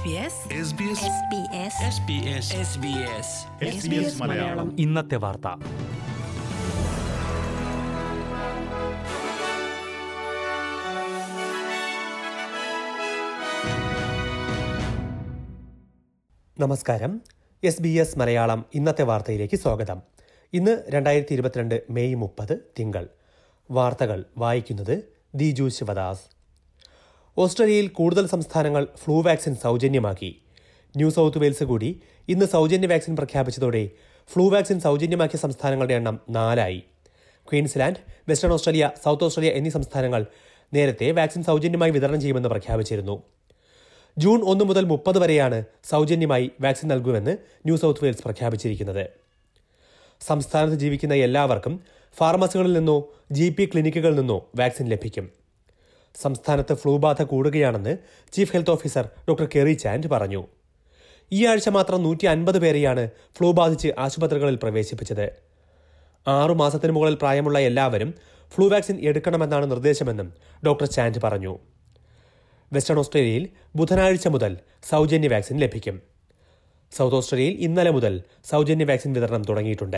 SBS SBS SBS Malayalam ഇന്നത്തെ വാർത്ത നമസ്കാരം എസ് ബി എസ് മലയാളം ഇന്നത്തെ വാർത്തയിലേക്ക് സ്വാഗതം ഇന്ന് രണ്ടായിരത്തി ഇരുപത്തിരണ്ട് മെയ് മുപ്പത് തിങ്കൾ വാർത്തകൾ വായിക്കുന്നത് ദിജു ശിവദാസ് ഓസ്ട്രേലിയയിൽ കൂടുതൽ സംസ്ഥാനങ്ങൾ ഫ്ലൂ വാക്സിൻ സൗജന്യമാക്കി ന്യൂ സൗത്ത് വെയിൽസ് കൂടി ഇന്ന് സൗജന്യ വാക്സിൻ പ്രഖ്യാപിച്ചതോടെ ഫ്ലൂ വാക്സിൻ സൗജന്യമാക്കിയ സംസ്ഥാനങ്ങളുടെ എണ്ണം നാലായി Queensland Western Australia South Australia എന്നീ സംസ്ഥാനങ്ങൾ നേരത്തെ വാക്സിൻ സൗജന്യമായി വിതരണം ചെയ്യുമെന്ന് പ്രഖ്യാപിച്ചിരുന്നു ജൂൺ ഒന്ന് മുതൽ മുപ്പത് വരെയാണ് സൗജന്യമായി വാക്സിൻ നൽകുമെന്ന് ന്യൂ സൗത്ത് വെയിൽസ് പ്രഖ്യാപിച്ചിരിക്കുന്നത് സംസ്ഥാനത്ത് ജീവിക്കുന്ന എല്ലാവർക്കും ഫാർമസികളിൽ നിന്നോ ജി പി ക്ലിനിക്കുകളിൽ നിന്നോ വാക്സിൻ ലഭിക്കും സംസ്ഥാനത്ത് ഫ്ലൂ ബാധ കൂടുകയാണെന്ന് chief health officer doctor Kerry Chant പറഞ്ഞു ഈ ആഴ്ച മാത്രം നൂറ്റി അൻപത് പേരെയാണ് ഫ്ലൂ ബാധിച്ച് ആശുപത്രികളിൽ പ്രവേശിപ്പിച്ചത് ആറു മാസത്തിന് മുകളിൽ പ്രായമുള്ള എല്ലാവരും ഫ്ലൂ വാക്സിൻ എടുക്കണമെന്നാണ് നിർദ്ദേശമെന്നും ഡോക്ടർ ചാൻഡ് പറഞ്ഞു വെസ്റ്റേൺ ഓസ്ട്രേലിയയിൽ ബുധനാഴ്ച മുതൽ സൗജന്യ വാക്സിൻ ലഭിക്കും സൗത്ത് ഓസ്ട്രേലിയയിൽ ഇന്നലെ മുതൽ സൗജന്യ വാക്സിൻ വിതരണം തുടങ്ങിയിട്ടുണ്ട്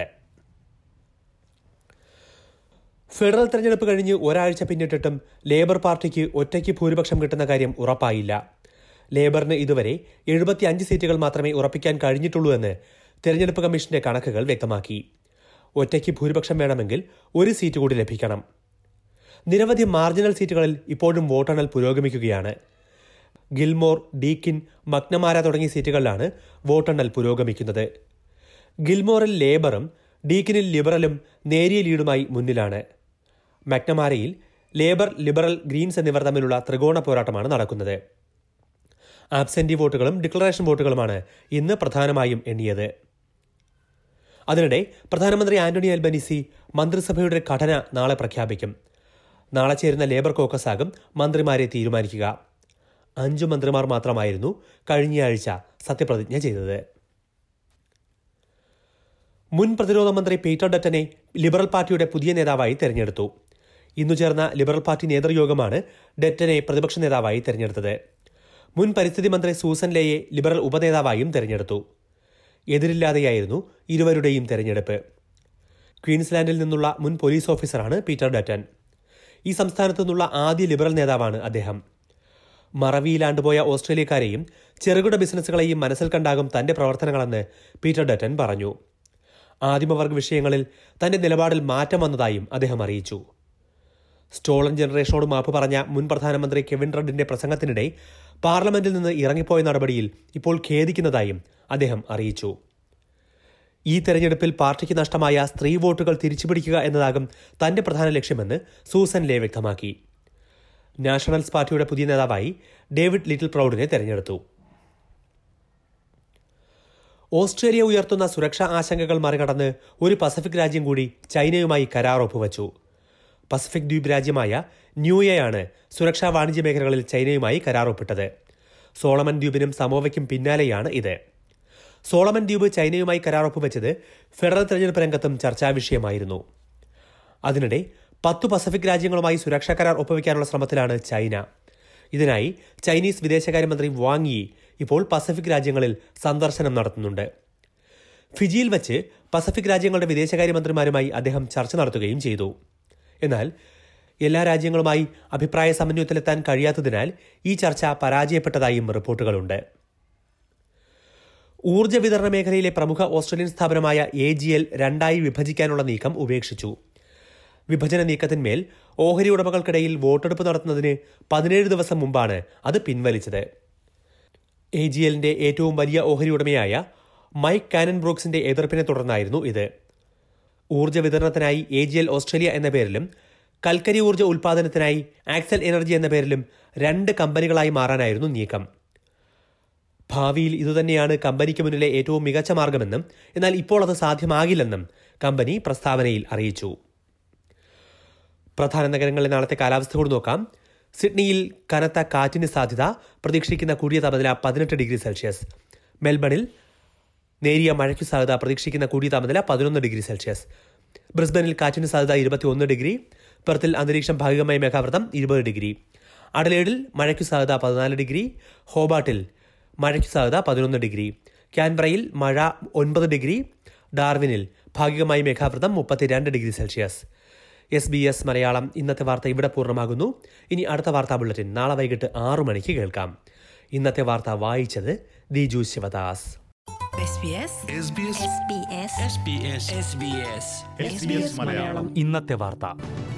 ഫെഡറൽ തെരഞ്ഞെടുപ്പ് കഴിഞ്ഞ് ഒരാഴ്ച പിന്നിട്ടിട്ടും ലേബർ പാർട്ടിക്ക് ഒറ്റയ്ക്ക് ഭൂരിപക്ഷം കിട്ടുന്ന കാര്യം ഉറപ്പായില്ല ലേബറിന് ഇതുവരെ എഴുപത്തിയഞ്ച് സീറ്റുകൾ മാത്രമേ ഉറപ്പിക്കാൻ കഴിഞ്ഞിട്ടുള്ളൂ എന്ന് തെരഞ്ഞെടുപ്പ് കമ്മീഷന്റെ കണക്കുകൾ വ്യക്തമാക്കി ഒറ്റയ്ക്ക് ഭൂരിപക്ഷം വേണമെങ്കിൽ ഒരു സീറ്റ് കൂടി ലഭിക്കണം നിരവധി മാർജിനൽ സീറ്റുകളിൽ ഇപ്പോഴും വോട്ടെണ്ണൽ പുരോഗമിക്കുകയാണ് ഗിൽമോർ ഡീക്കിൻ മക്നമാര തുടങ്ങിയ സീറ്റുകളിലാണ് വോട്ടെണ്ണൽ പുരോഗമിക്കുന്നത് ഗിൽമോറിൽ ലേബറും ഡീക്കിനിൽ ലിബറലും നേരിയ ലീഡുമായി മുന്നിലാണ് മക്നമാരയിൽ ലേബർ ലിബറൽ ഗ്രീൻസ് എന്നിവർ തമ്മിലുള്ള ത്രികോണ പോരാട്ടമാണ് നടക്കുന്നത് ആബ്സെന്റി വോട്ടുകളും ഡിക്ലറേഷൻ വോട്ടുകളുമാണ് ഇന്ന് പ്രധാനമായും എണ്ണിയത് അതിനിടെ പ്രധാനമന്ത്രി ആന്റണി അൽബനിസി മന്ത്രിസഭയുടെ ഘടന നാളെ പ്രഖ്യാപിക്കും നാളെ ചേരുന്ന ലേബർ കോക്കസാകും മന്ത്രിമാരെ തീരുമാനിക്കുക അഞ്ചു മന്ത്രിമാർ മാത്രമായിരുന്നു കഴിഞ്ഞയാഴ്ച സത്യപ്രതിജ്ഞ ചെയ്തത് മുൻ പ്രതിരോധ മന്ത്രി പീറ്റർ ഡറ്റനെ ലിബറൽ പാർട്ടിയുടെ പുതിയ നേതാവായി തെരഞ്ഞെടുത്തു ഇന്നു ചേർന്ന ലിബറൽ പാർട്ടി നേതൃയോഗമാണ് ഡറ്റനെ പ്രതിപക്ഷ നേതാവായി തെരഞ്ഞെടുത്തത് മുൻ പരിസ്ഥിതി മന്ത്രി സൂസൻ ലേയെ ലിബറൽ ഉപനേതാവായും തെരഞ്ഞെടുത്തു എതിരില്ലാതെയായിരുന്നു ഇരുവരുടെയും തെരഞ്ഞെടുപ്പ് ക്വീൻസ്ലാൻഡിൽ നിന്നുള്ള മുൻ പോലീസ് ഓഫീസറാണ് പീറ്റർ ഡറ്റൻ ഈ സംസ്ഥാനത്തു നിന്നുള്ള ആദ്യ ലിബറൽ നേതാവാണ് അദ്ദേഹം മറവിയിലാണ്ടുപോയ ഓസ്ട്രേലിയക്കാരെയും ചെറുകിട ബിസിനസ്സുകളെയും മനസ്സിൽ കണ്ടാകും തന്റെ പ്രവർത്തനങ്ങളെന്ന് പീറ്റർ ഡറ്റൻ പറഞ്ഞു ആദിമവർഗ വിഷയങ്ങളിൽ തന്റെ നിലപാടിൽ മാറ്റം വന്നതായും അദ്ദേഹം അറിയിച്ചു സ്റ്റോളൻ ജനറേഷനോട് മാപ്പ് പറഞ്ഞ മുൻ പ്രധാനമന്ത്രി കെവിൻ റഡിന്റെ പ്രസംഗത്തിനിടെ പാർലമെന്റിൽ നിന്ന് ഇറങ്ങിപ്പോയ നടപടിയിൽ ഇപ്പോൾ ഖേദിക്കുന്നതായും അദ്ദേഹം അറിയിച്ചു ഈ തെരഞ്ഞെടുപ്പിൽ പാർട്ടിക്ക് നഷ്ടമായ സ്ത്രീ വോട്ടുകൾ തിരിച്ചുപിടിക്കുക എന്നതാകും തന്റെ പ്രധാന ലക്ഷ്യമെന്ന് സൂസൻ ലേ വ്യക്തമാക്കി നാഷണൽസ് പാർട്ടിയുടെ പുതിയ നേതാവായി ഡേവിഡ് ലിറ്റിൽ പ്രൌഡിനെ തെരഞ്ഞെടുത്തു ഓസ്ട്രേലിയ ഉയർത്തുന്ന സുരക്ഷാ ആശങ്കകൾ മറികടന്ന് ഒരു പസഫിക് രാജ്യം കൂടി ചൈനയുമായി കരാർ ഒപ്പുവച്ചു പസഫിക് ദ്വീപ് രാജ്യമായ ന്യൂയയാണ് സുരക്ഷാ വാണിജ്യ മേഖലകളിൽ ചൈനയുമായി കരാർ ഒപ്പിട്ടത് സോളമൻ ദ്വീപിനും സമോവയ്ക്കും പിന്നാലെയാണ് ഇത് സോളമൻ ദ്വീപ് ചൈനയുമായി കരാർ ഒപ്പുവെച്ചത് ഫെഡറൽ തെരഞ്ഞെടുപ്പ് രംഗത്തും ചർച്ചാ വിഷയമായിരുന്നു അതിനിടെ പത്തു പസഫിക് രാജ്യങ്ങളുമായി സുരക്ഷാ കരാർ ഒപ്പുവെക്കാനുള്ള ശ്രമത്തിലാണ് ചൈന ഇതിനായി ചൈനീസ് വിദേശകാര്യമന്ത്രി വാങ് യി ഇപ്പോൾ പസഫിക് രാജ്യങ്ങളിൽ സന്ദർശനം നടത്തുന്നുണ്ട് ഫിജിയിൽ വച്ച് പസഫിക് രാജ്യങ്ങളുടെ വിദേശകാര്യമന്ത്രിമാരുമായി അദ്ദേഹം ചർച്ച നടത്തുകയും ചെയ്തു എന്നാൽ എല്ലാ രാജ്യങ്ങളുമായി അഭിപ്രായ സമന്വയത്തിലെത്താൻ കഴിയാത്തതിനാൽ ഈ ചർച്ച പരാജയപ്പെട്ടതായും റിപ്പോർട്ടുകളുണ്ട് ഊർജ്ജ വിതരണ മേഖലയിലെ പ്രമുഖ ഓസ്ട്രേലിയൻ സ്ഥാപനമായ എ ജി എൽ രണ്ടായി വിഭജിക്കാനുള്ള നീക്കം ഉപേക്ഷിച്ചു വിഭജന നീക്കത്തിന്മേൽ ഓഹരി ഉടമകൾക്കിടയിൽ വോട്ടെടുപ്പ് നടത്തുന്നതിന് പതിനേഴ് ദിവസം മുമ്പാണ് അത് പിൻവലിച്ചത് എ ജി എല്ലിന്റെ ഏറ്റവും വലിയ ഓഹരി ഉടമയായ മൈക്ക് കാനൻ ബ്രൂക്സിന്റെ എതിർപ്പിനെ തുടർന്നായിരുന്നു ഇത് ഊർജ്ജ വിതരണത്തിനായി എ ജി എൽ ഓസ്ട്രേലിയ എന്ന പേരിലും കൽക്കരി ഊർജ്ജ ഉൽപാദനത്തിനായി ആക്സൽ എനർജി എന്ന പേരിലും രണ്ട് കമ്പനികളായി മാറാനായിരുന്നു നീക്കം ഭാവിയിൽ ഇതുതന്നെയാണ് കമ്പനിക്ക് മുന്നിലെ ഏറ്റവും മികച്ച മാർഗമെന്നും എന്നാൽ ഇപ്പോൾ അത് സാധ്യമാകില്ലെന്നും കമ്പനി പ്രസ്താവനയിൽ അറിയിച്ചു പ്രധാന നഗരങ്ങളിലെ നാളത്തെ കാലാവസ്ഥ കൂടി നോക്കാം സിഡ്നിയിൽ കനത്ത കാറ്റിന് സാധ്യത പ്രതീക്ഷിക്കുന്ന കൂടിയ താപനില പതിനെട്ട് ഡിഗ്രി സെൽഷ്യസ് മെൽബണിൽ നേരിയ മഴയ്ക്കു സാധ്യത പ്രതീക്ഷിക്കുന്ന കൂടിയ താപനില പതിനൊന്ന് ഡിഗ്രി സെൽഷ്യസ് ബ്രിസ്ബനിൽ കാറ്റിന് സാധ്യത ഇരുപത്തിയൊന്ന് ഡിഗ്രി പെർത്തിൽ അന്തരീക്ഷം ഭാഗികമായി മേഘാവൃതം ഇരുപത് ഡിഗ്രി അഡലേഡിൽ മഴയ്ക്കു സാധ്യത പതിനാല് ഡിഗ്രി ഹോബാട്ടിൽ മഴയ്ക്ക് സാധ്യത പതിനൊന്ന് ഡിഗ്രി ക്യാൻബ്രയിൽ മഴ ഒൻപത് ഡിഗ്രി ഡാർവിനിൽ ഭാഗികമായി മേഘാവൃതം മുപ്പത്തിരണ്ട് degree Celsius S B S Malayalam ഇന്നത്തെ വാർത്ത ഇവിടെ പൂർണ്ണമാകുന്നു ഇനി അടുത്ത വാർത്താ ബുള്ളറ്റിൻ നാളെ വൈകിട്ട് ആറു മണിക്ക് കേൾക്കാം ഇന്നത്തെ വാർത്ത വായിച്ചത് Diju Sivadas SBS SBS SBS SBS SBS SBS Malayalam ഇന്നത്തെ വാർത്ത